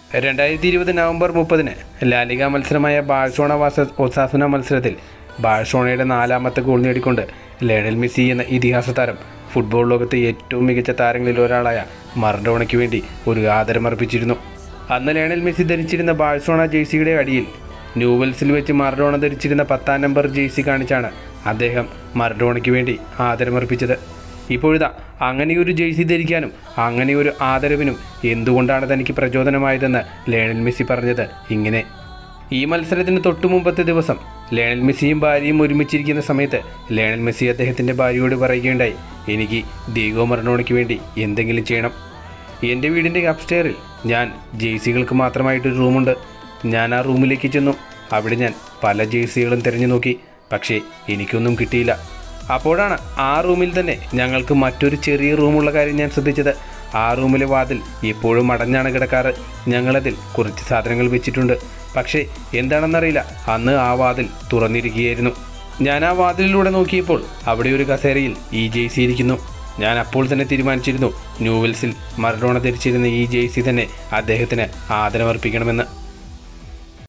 രണ്ടായിരത്തി ഇരുപത് നവംബർ മുപ്പതിന് ലാലിക മത്സരമായ ബാഴ്സോണ വാസ ഒസാസുന മത്സരത്തിൽ ബാഴ്സോണയുടെ നാലാമത്തെ ഗോൾ നേടിക്കൊണ്ട് ലയണൽ മെസ്സി എന്ന ഇതിഹാസ താരം ഫുട്ബോൾ ലോകത്തെ ഏറ്റവും മികച്ച താരങ്ങളിൽ ഒരാളായ മറഡോണയ്ക്ക് വേണ്ടി ഒരു ആദരമർപ്പിച്ചിരുന്നു അന്ന് ലയണൽ മെസ്സി ധരിച്ചിരുന്ന ബാഴ്സോണ ജേഴ്സിയുടെ അടിയിൽ ന്യൂവൽസിൽ വെച്ച് മറഡോണ ധരിച്ചിരുന്ന പത്താം നമ്പർ ജേഴ്സി കാണിച്ചാണ് അദ്ദേഹം മറഡോണയ്ക്ക് വേണ്ടി ആദരമർപ്പിച്ചത് ഇപ്പോഴിതാ അങ്ങനെയൊരു ജേഴ്സി ധരിക്കാനും അങ്ങനെയൊരു ആദരവിനും എന്തുകൊണ്ടാണ് തനിക്ക് പ്രചോദനമായതെന്ന് ലയണൽ മെസ്സി പറഞ്ഞത് ഇങ്ങനെ ഈ മത്സരത്തിന് തൊട്ടു മുമ്പത്തെ ദിവസം ലയണൽ മെസ്സിയും ഭാര്യയും ഒരുമിച്ചിരിക്കുന്ന സമയത്ത് ലയണൽ മെസ്സി അദ്ദേഹത്തിൻ്റെ ഭാര്യയോട് പറയുകയുണ്ടായി എനിക്ക് ദീഗോ മറഡോണയ്ക്ക് വേണ്ടി എന്തെങ്കിലും ചെയ്യണം എൻ്റെ വീടിൻ്റെ അപ്സ്റ്റെയറിൽ ഞാൻ ജേഴ്സികൾക്ക് മാത്രമായിട്ടൊരു റൂമുണ്ട് ഞാൻ ആ റൂമിലേക്ക് ചെന്നു അവിടെ ഞാൻ പല ജേഴ്സികളും തിരഞ്ഞു നോക്കി പക്ഷേ എനിക്കൊന്നും കിട്ടിയില്ല അപ്പോഴാണ് ആ റൂമിൽ തന്നെ ഞങ്ങൾക്ക് മറ്റൊരു ചെറിയ റൂമുള്ള കാര്യം ഞാൻ ശ്രദ്ധിച്ചത് ആ റൂമിലെ വാതിൽ എപ്പോഴും അടഞ്ഞാണ് കിടക്കാറ് ഞങ്ങളതിൽ കുറച്ച് സാധനങ്ങൾ വെച്ചിട്ടുണ്ട് പക്ഷേ എന്താണെന്നറിയില്ല അന്ന് ആ വാതിൽ തുറന്നിരിക്കുകയായിരുന്നു ഞാൻ ആ വാതിലിലൂടെ നോക്കിയപ്പോൾ അവിടെ ഒരു കസേരയിൽ ഈ ജേഴ്സി ഇരിക്കുന്നു ഞാൻ അപ്പോൾ തന്നെ തീരുമാനിച്ചിരുന്നു ന്യൂവൽസിൽ മറഡോണ ധരിച്ചിരുന്ന ഈ ജേഴ്സി തന്നെ അദ്ദേഹത്തിന് ആദരമർപ്പിക്കണമെന്ന്